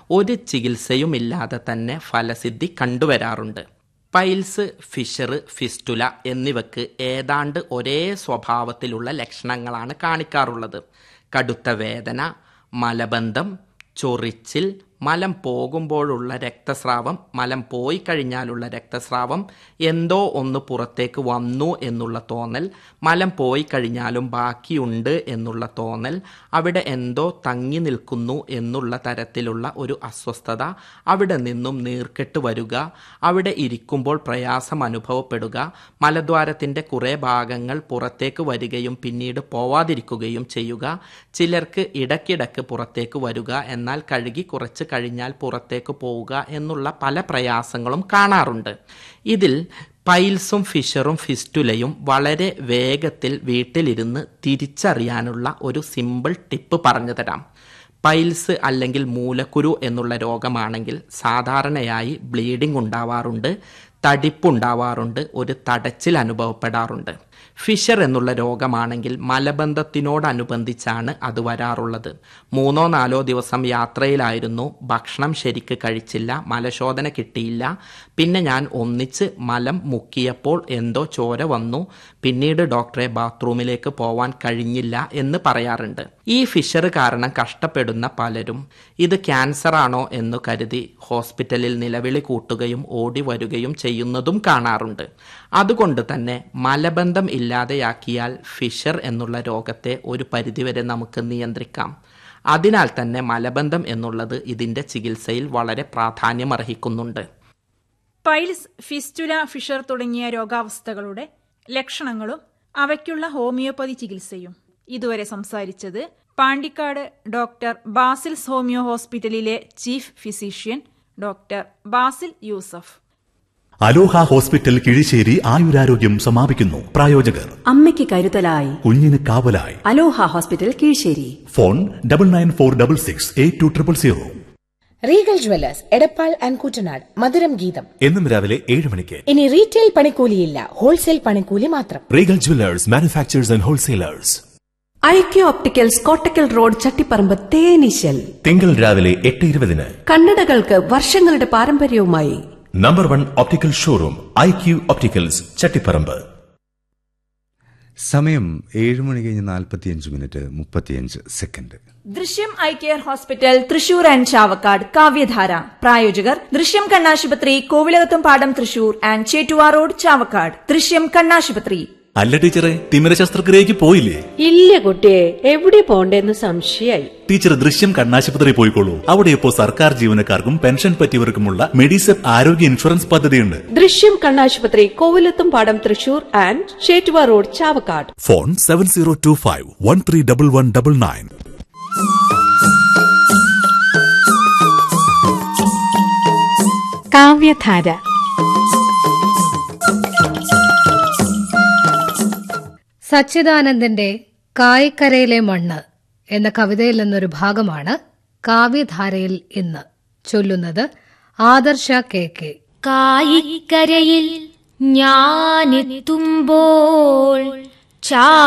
ഒരു ചികിത്സയുമില്ലാതെ തന്നെ ഫലസിദ്ധി കണ്ടുവരാറുണ്ട് പൈൽസ് ഫിഷർ ഫിസ്റ്റുല എന്നിവയ്ക്ക് ഏതാണ്ട് ഒരേ സ്വഭാവത്തിലുള്ള ലക്ഷണങ്ങളാണ് കാണിക്കാറുള്ളത് കടുത്ത വേദന മലബന്ധം ചൊറിച്ചിൽ മലം പോകുമ്പോഴുള്ള രക്തസ്രാവം മലം പോയി കഴിഞ്ഞാലുള്ള രക്തസ്രാവം എന്തോ ഒന്ന് പുറത്തേക്ക് വന്നു എന്നുള്ള തോന്നൽ മലം പോയി കഴിഞ്ഞാലും ബാക്കിയുണ്ട് എന്നുള്ള തോന്നൽ അവിടെ എന്തോ തങ്ങി നിൽക്കുന്നു എന്നുള്ള തരത്തിലുള്ള ഒരു അസ്വസ്ഥത അവിടെ നിന്നും നീർക്കെട്ട് വരിക അവിടെ ഇരിക്കുമ്പോൾ പ്രയാസം അനുഭവപ്പെടുക മലദ്വാരത്തിൻ്റെ കുറേ ഭാഗങ്ങൾ പുറത്തേക്ക് വരികയും പിന്നീട് പോവാതിരിക്കുകയും ചെയ്യുക ചിലർക്ക് ഇടയ്ക്കിടയ്ക്ക് പുറത്തേക്ക് വരിക എന്നാൽ കഴുകി കുറച്ച് കഴിഞ്ഞാൽ പുറത്തേക്ക് പോവുക എന്നുള്ള പല പ്രയാസങ്ങളും കാണാറുണ്ട് ഇതിൽ പൈൽസും ഫിഷറും ഫിസ്റ്റുലയും വളരെ വേഗത്തിൽ വീട്ടിലിരുന്ന് തിരിച്ചറിയാനുള്ള ഒരു സിമ്പിൾ ടിപ്പ് പറഞ്ഞു തരാം പൈൽസ് അല്ലെങ്കിൽ മൂലക്കുരു എന്നുള്ള രോഗമാണെങ്കിൽ സാധാരണയായി ബ്ലീഡിംഗ് ഉണ്ടാവാറുണ്ട് തടിപ്പുണ്ടാവാറുണ്ട് ഒരു തടച്ചിൽ അനുഭവപ്പെടാറുണ്ട് ഫിഷർ എന്നുള്ള രോഗമാണെങ്കിൽ മലബന്ധത്തിനോടനുബന്ധിച്ചാണ് അത് വരാറുള്ളത് മൂന്നോ നാലോ ദിവസം യാത്രയിലായിരുന്നു ഭക്ഷണം ശരിക്ക് കഴിച്ചില്ല മലശോധന കിട്ടിയില്ല പിന്നെ ഞാൻ ഒന്നിച്ച് മലം മുക്കിയപ്പോൾ എന്തോ ചോര വന്നു പിന്നീട് ഡോക്ടറെ ബാത്റൂമിലേക്ക് പോവാൻ കഴിഞ്ഞില്ല എന്ന് പറയാറുണ്ട് ഈ ഫിഷർ കാരണം കഷ്ടപ്പെടുന്ന പലരും ഇത് ക്യാൻസർ ആണോ എന്ന് കരുതി ഹോസ്പിറ്റലിൽ നിലവിളി കൂട്ടുകയും ഓടി വരികയും ചെയ്യുന്നതും കാണാറുണ്ട് അതുകൊണ്ട് തന്നെ മലബന്ധം ഇല്ലാതെയാക്കിയാൽ ഫിഷർ എന്നുള്ള രോഗത്തെ ഒരു പരിധിവരെ നമുക്ക് നിയന്ത്രിക്കാം അതിനാൽ തന്നെ മലബന്ധം എന്നുള്ളത് ഇതിൻ്റെ ചികിത്സയിൽ വളരെ പ്രാധാന്യമർഹിക്കുന്നുണ്ട് പൈൽസ് ഫിസ്റ്റുല ഫിഷർ തുടങ്ങിയ രോഗാവസ്ഥകളുടെ ലക്ഷണങ്ങളും അവയ്ക്കുള്ള ഹോമിയോപ്പതി ചികിത്സയും ഇതുവരെ സംസാരിച്ചത് പാണ്ടിക്കാട് ഡോക്ടർ ബാസിൽസ് ഹോമിയോ ഹോസ്പിറ്റലിലെ chief physician doctor Basil Yusuf Aloha hospital Kizhisseri ആയുരാരോഗ്യം സമാപിക്കുന്നു പ്രായോജകർ അമ്മയ്ക്ക് കരുതലായി കുഞ്ഞിന് കാവലായി Aloha hospital Kizhisseri phone double nine four double six eight two triple zero Regal jewellers Edappal and Koottanad മധുരം ഗീതം എന്നും രാവിലെ ഏഴ് മണിക്ക് ഇനി റീറ്റെയിൽ പണിക്കൂലിയില്ല ഹോൾസെയിൽ പണിക്കൂലി മാത്രം Regal jewellers manufacturers and wholesalers Aikya opticals Kottakkal road Chattiparamba തേനീശൽ തിങ്കൾ രാവിലെ എട്ട് ഇരുപതിന് കണ്ണടകൾക്ക് വർഷങ്ങളുടെ പാരമ്പര്യവുമായി number one optical showroom I Q opticals Chattiparamba സമയം ഏഴ് മണി കഴിഞ്ഞ് നാൽപ്പത്തിയഞ്ച് മിനിറ്റ് മുപ്പത്തിയഞ്ച് second Drishyam eye care hospital Thrissur and Chavakkad Kavyadhara പ്രായോജകർ ദൃശ്യം കണ്ണാശുപത്രി കോവിലകത്തും പാടം തൃശൂർ ആൻഡ് ചേറ്റുവാ റോഡ് ചാവക്കാട് ദൃശ്യം കണ്ണാശുപത്രി അല്ല ടീച്ചറെ തിമിര ശസ്ത്രക്രിയക്ക് പോയില്ലേ ഇല്ല കുട്ടിയെ എവിടെ പോണ്ടെന്ന് സംശയായി ടീച്ചർ ദൃശ്യം കണ്ണാശുപത്രി പോയിക്കോളൂ അവിടെ ഇപ്പോൾ സർക്കാർ ജീവനക്കാർക്കും പെൻഷൻ പറ്റിയവർക്കുമുള്ള മെഡിസെപ്പ് ആരോഗ്യ ഇൻഷുറൻസ് പദ്ധതിയുണ്ട് ദൃശ്യം കണ്ണാശുപത്രി Kovilakathum Padam Thrissur and Chettuva road Chavakkad phone seven zero two five one three double one double nine Kavyadhara സച്ചിദാനന്ദന്റെ കായ്ക്കരയിലെ മണ്ണ് എന്ന കവിതയിൽ നിന്നൊരു ഭാഗമാണ് കാവ്യധാരയിൽ ഇന്ന് ചൊല്ലുന്നത് ആദർശ കെ കെ കായിക്കരയിൽ ഞാനെത്തുമ്പോൾ ചാ